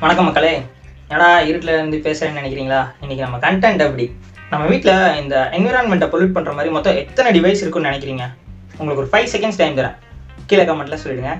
வணக்கம் மக்களே ஏடா இருட்டில் இருந்து பேசுகிறேன்னு நினைக்கிறீங்களா இன்னைக்கு நம்ம கண்டென்ட் அப்படி நம்ம வீட்டில் இந்த என்விரான்மெண்ட்டை பொல்யூட் பண்ணுற மாதிரி மொத்தம் எத்தனை டிவைஸ் இருக்குன்னு நினைக்கிறீங்க உங்களுக்கு ஒரு ஃபைவ் செகண்ட்ஸ் டைம் தரேன் கீழே கமெண்ட்டில் சொல்லிடுங்க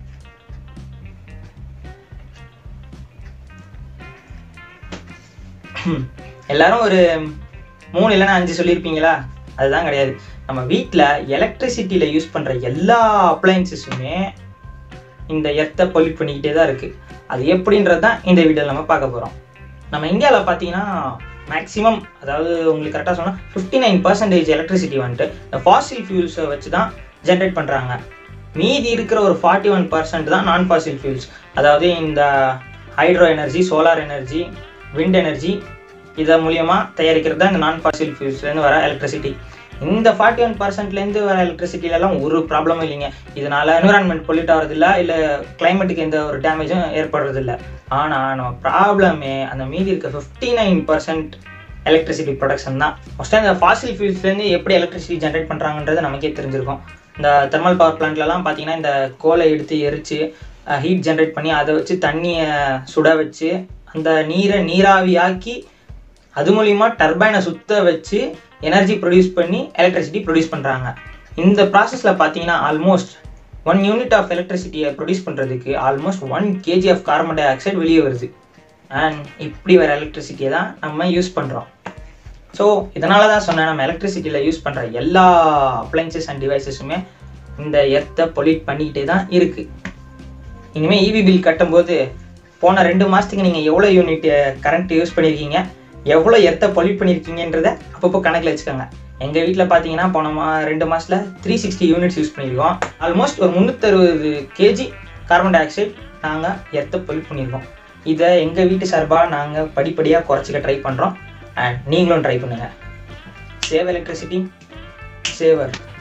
ஹம். எல்லாரும் ஒரு மூணு இல்லைன்னா அஞ்சு சொல்லியிருப்பீங்களா அதுதான் கிடையாது நம்ம வீட்டில் எலக்ட்ரிசிட்டியில் யூஸ் பண்ணுற எல்லா அப்ளையன்சஸுமே இந்த எர்த்தை பொல்யூட் பண்ணிக்கிட்டே தான் இருக்குது அது எப்படின்றது தான் இந்த வீடியோவில் நம்ம பார்க்க போகிறோம் நம்ம இந்தியாவில் பார்த்தீங்கன்னா மேக்ஸிமம் அதாவது உங்களுக்கு கரெக்டாக சொன்னால் ஃபிஃப்டி நைன் பர்சன்டேஜ் எலக்ட்ரிசிட்டி வந்துட்டு இந்த ஃபாசில் ஃபியூல்ஸை வச்சு தான் ஜென்ரேட் பண்ணுறாங்க மீதி இருக்கிற ஒரு ஃபார்ட்டி ஒன் பர்சன்ட் தான் நான் ஃபாசில் ஃபியூல்ஸ் அதாவது இந்த hydro energy solar energy wind energy இதை மூலியமாக தயாரிக்கிறது தான் இந்த நான் ஃபாசில் ஃபியூல்ஸ்லேருந்து வர எலக்ட்ரிசிட்டி இந்த ஃபார்ட்டி ஒன் பர்சன்ட்லேருந்து வர எலக்ட்ரிசிட்டிலலாம் ஒரு ப்ராப்ளமும் இல்லைங்க இதனால என்விரான்மெண்ட் பொல்யூட் ஆகிறதில்ல இல்லை கிளைமேட்டுக்கு எந்த ஒரு டேமேஜும் ஏற்படுறதில்ல ஆனால் நம்ம ப்ராப்ளமே அந்த மீதி இருக்க fifty nine percent electricity production தான் மோஸ்ட்டாக இந்த ஃபாசில் ஃபியூல்ஸ்லேருந்து எப்படி எலக்ட்ரிசிட்டி ஜென்ரேட் பண்ணுறாங்கன்றது நமக்கே தெரிஞ்சிருக்கும் இந்த தெர்மல் பவர் பிளான்ட்லலாம் பார்த்தீங்கன்னா இந்த கோலை எடுத்து எரித்து ஹீட் ஜென்ரேட் பண்ணி அதை வச்சு தண்ணியை சுட வச்சு அந்த நீரை நீராவியாக்கி அது மூலிமா டர்பைனை சுத்த வச்சு எனர்ஜி ப்ரொடியூஸ் பண்ணி எலக்ட்ரிசிட்டி ப்ரொடியூஸ் பண்ணுறாங்க இந்த ப்ராசஸில் பார்த்தீங்கன்னா ஆல்மோஸ்ட் ஒன் யூனிட் ஆஃப் எலக்ட்ரிசிட்டியை ப்ரொடியூஸ் பண்ணுறதுக்கு almost one KG of carbon dioxide வெளியே வருது அண்ட் இப்படி வர எலக்ட்ரிசிட்டியை தான் நம்ம யூஸ் பண்ணுறோம் ஸோ இதனால தான் சொன்னேன் நம்ம எலக்ட்ரிசிட்டியில் யூஸ் பண்ணுற எல்லா அப்ளைன்சஸ் அண்ட் டிவைசஸுமே இந்த எர்த்தை பொல்யூட் பண்ணிக்கிட்டே தான் இருக்குது இனிமேல் இவி பில் கட்டும்போது போன ரெண்டு மாதத்துக்கு நீங்கள் எவ்வளோ யூனிட் கரண்ட் யூஸ் பண்ணியிருக்கீங்க எவ்வளோ எர்த்தை பொல்யூட் பண்ணியிருக்கீங்கன்றத அப்பப்போ கணக்கில் வச்சுக்கோங்க எங்கள் வீட்டில் பார்த்தீங்கன்னா போன மா ரெண்டு மாதத்தில் த்ரீ சிக்ஸ்டி யூனிட்ஸ் யூஸ் பண்ணியிருக்கோம் ஆல்மோஸ்ட் ஒரு முந்நூற்றறுபது கேஜி கார்பன் டை ஆக்சைடு நாங்கள் எர்த்தை பொல்யூட் பண்ணியிருக்கோம் இதை எங்கள் வீட்டு சார்பாக நாங்கள் படிப்படியாக குறைச்சிக்க ட்ரை பண்ணுறோம் அண்ட் நீங்களும் ட்ரை பண்ணுங்கள் சேவ் எலக்ட்ரிசிட்டி சேவர்